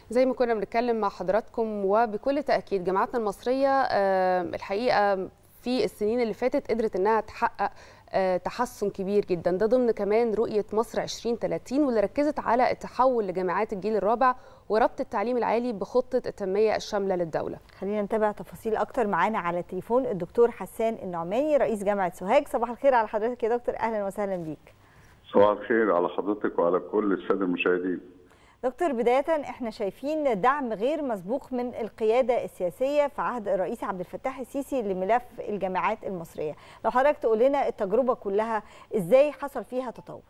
زي ما كنا بنتكلم مع حضراتكم وبكل تاكيد جامعاتنا المصريه الحقيقه في السنين اللي فاتت قدرت انها تحقق تحسن كبير جدا ده ضمن كمان رؤيه مصر 2030 واللي ركزت على التحول لجامعات الجيل الرابع وربط التعليم العالي بخطه التنميه الشامله للدوله. خلينا نتابع تفاصيل اكتر معانا على التليفون الدكتور حسان النعماني رئيس جامعه سوهاج صباح الخير على حضرتك يا دكتور اهلا وسهلا بيك. صباح الخير على حضرتك وعلى كل الساده المشاهدين. دكتور بداية احنا شايفين دعم غير مسبوق من القيادة السياسية في عهد الرئيس عبد الفتاح السيسي لملف الجامعات المصرية لو حضرتك تقول لنا التجربة كلها ازاي حصل فيها تطور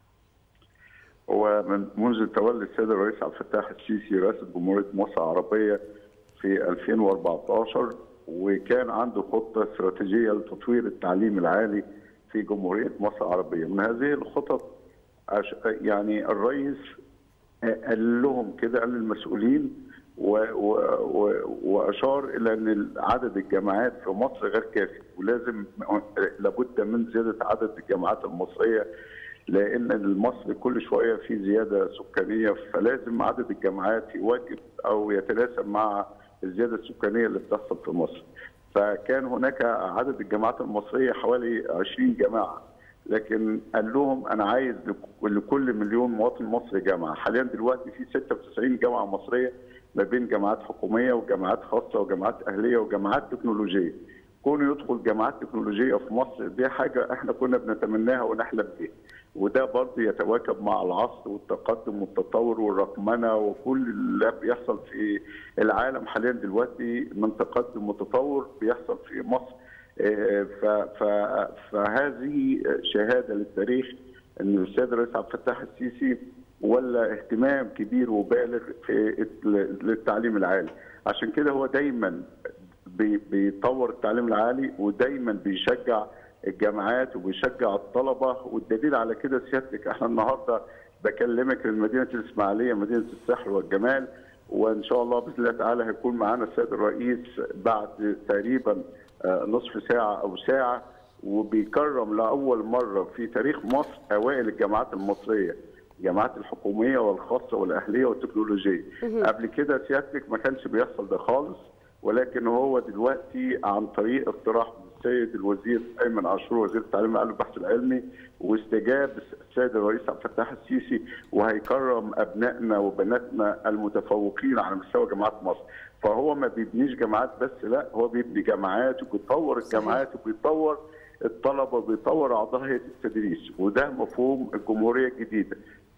هو من منذ تولي السيد الرئيس عبد الفتاح السيسي رئاسة جمهورية مصر العربية في 2014 وكان عنده خطة استراتيجية لتطوير التعليم العالي في جمهورية مصر العربية من هذه الخطط يعني الرئيس قال لهم كده قال للمسؤولين و و و واشار الى ان عدد الجامعات في مصر غير كافي ولازم لابد من زياده عدد الجامعات المصريه لان مصر كل شويه في زياده سكانيه فلازم عدد الجامعات يواكب او يتناسب مع الزياده السكانيه اللي بتحصل في مصر. فكان هناك عدد الجامعات المصريه حوالي 20 جامعه لكن قال لهم انا عايز لكل مليون مواطن مصري جامعه، حاليا دلوقتي في 96 جامعه مصريه ما بين جامعات حكوميه وجامعات خاصه وجامعات اهليه وجامعات تكنولوجيه. كونه يدخل جامعات تكنولوجيه في مصر دي حاجه احنا كنا بنتمناها ونحلم بيها. وده برضه يتواكب مع العصر والتقدم والتطور والرقمنه وكل اللي بيحصل في العالم حاليا دلوقتي من تقدم وتطور بيحصل في مصر. فهذه شهاده للتاريخ ان السيد الرئيس عبد الفتاح السيسي ولا اهتمام كبير وبالغ في للتعليم العالي عشان كده هو دايما بيطور التعليم العالي ودايما بيشجع الجامعات وبيشجع الطلبه والدليل على كده سيادتك احنا النهارده بكلمك من مدينه الاسماعيليه مدينه السحر والجمال وان شاء الله باذن الله تعالى هيكون معانا السيد الرئيس بعد تقريبا نصف ساعة أو ساعة وبيكرم لأول مرة في تاريخ مصر أوائل الجامعات المصرية الجامعات الحكومية والخاصة والأهلية والتكنولوجية قبل كده سيادتك ما كانش بيحصل ده خالص ولكن هو دلوقتي عن طريق اقتراح السيد الوزير ايمن عاشور وزير التعليم العالي والبحث العلمي واستجاب السيد الرئيس عبد الفتاح السيسي وهيكرم ابنائنا وبناتنا المتفوقين على مستوى جامعات مصر فهو ما بيبنيش جامعات بس لا هو بيبني جامعات وبيطور الجامعات وبيطور الطلبه وبيطور اعضاء هيئه التدريس وده مفهوم الجمهوريه الجديده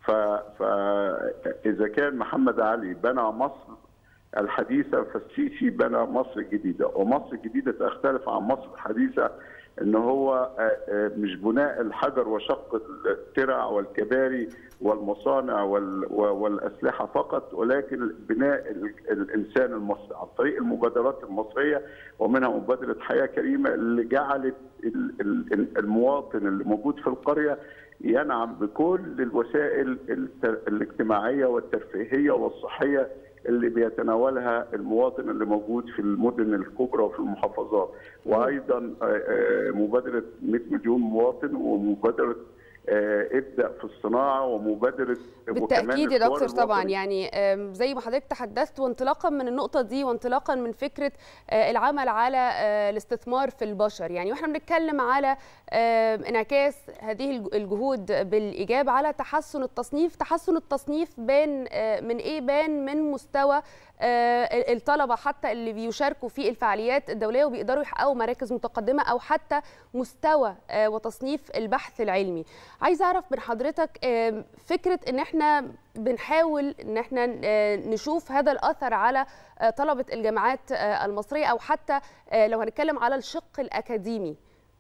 فاذا كان محمد علي بنى مصر الحديثه فالسيسي بنى مصر الجديده ومصر الجديده تختلف عن مصر الحديثه ان هو مش بناء الحجر وشق الترع والكباري والمصانع والاسلحه فقط ولكن بناء الانسان المصري عن طريق المبادرات المصريه ومنها مبادره حياه كريمه اللي جعلت المواطن اللي موجود في القريه ينعم بكل الوسائل الاجتماعيه والترفيهيه والصحيه اللي بيتناولها المواطن اللي موجود في المدن الكبرى وفي المحافظات وايضا مبادره 100 مليون مواطن ومبادره ابدا في الصناعه ومبادره بالتاكيد يا دكتور طبعا يعني زي ما حضرتك تحدثت وانطلاقا من النقطه دي وانطلاقا من فكره العمل على الاستثمار في البشر يعني واحنا بنتكلم على انعكاس هذه الجهود بالايجاب على تحسن التصنيف تحسن التصنيف بان من ايه بان من مستوى الطلبه حتى اللي بيشاركوا في الفعاليات الدوليه وبيقدروا يحققوا مراكز متقدمه او حتى مستوى وتصنيف البحث العلمي عايزه اعرف من حضرتك فكره ان احنا بنحاول ان احنا نشوف هذا الاثر على طلبه الجامعات المصريه او حتى لو هنتكلم على الشق الاكاديمي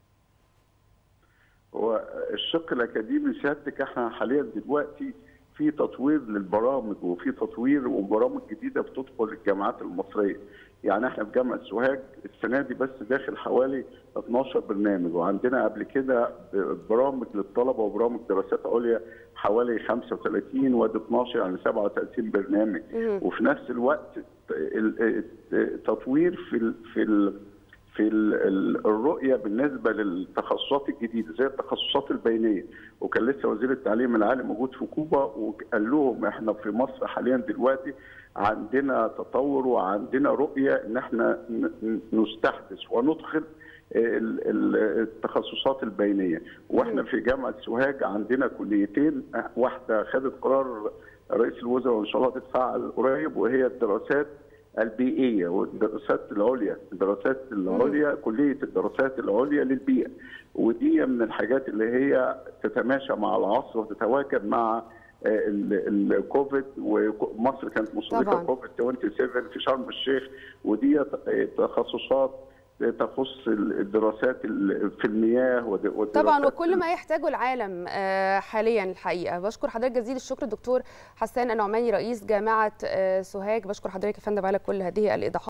هو الشق الاكاديمي سيادتك احنا حاليا دلوقتي في تطوير للبرامج وفي تطوير وبرامج جديده بتدخل الجامعات المصريه يعني احنا في جامعه سوهاج السنه دي بس داخل حوالي 12 برنامج وعندنا قبل كده برامج للطلبه وبرامج دراسات عليا حوالي 35 وادي 12 يعني 37 برنامج وفي نفس الوقت تطوير في ال في ال في الرؤيه بالنسبه للتخصصات الجديده زي التخصصات البينيه وكان لسه وزير التعليم العالي موجود في كوبا وقال لهم احنا في مصر حاليا دلوقتي عندنا تطور وعندنا رؤيه ان احنا نستحدث وندخل التخصصات البينيه واحنا في جامعه سوهاج عندنا كليتين واحده خدت قرار رئيس الوزراء وان شاء الله تتفعل قريب وهي الدراسات البيئيه والدراسات العليا الدراسات العليا كليه الدراسات العليا للبيئه ودي من الحاجات اللي هي تتماشى مع العصر وتتواكب مع الكوفيد ومصر كانت مستضيفه كوفيد 27 في شرم الشيخ ودي تخصصات تخص الدراسات في المياه والدراسات طبعا وكل ما يحتاجه العالم حاليا الحقيقه بشكر حضرتك جزيل الشكر الدكتور حسان النعماني رئيس جامعه سوهاج بشكر حضرتك يا فندم على كل هذه الايضاحات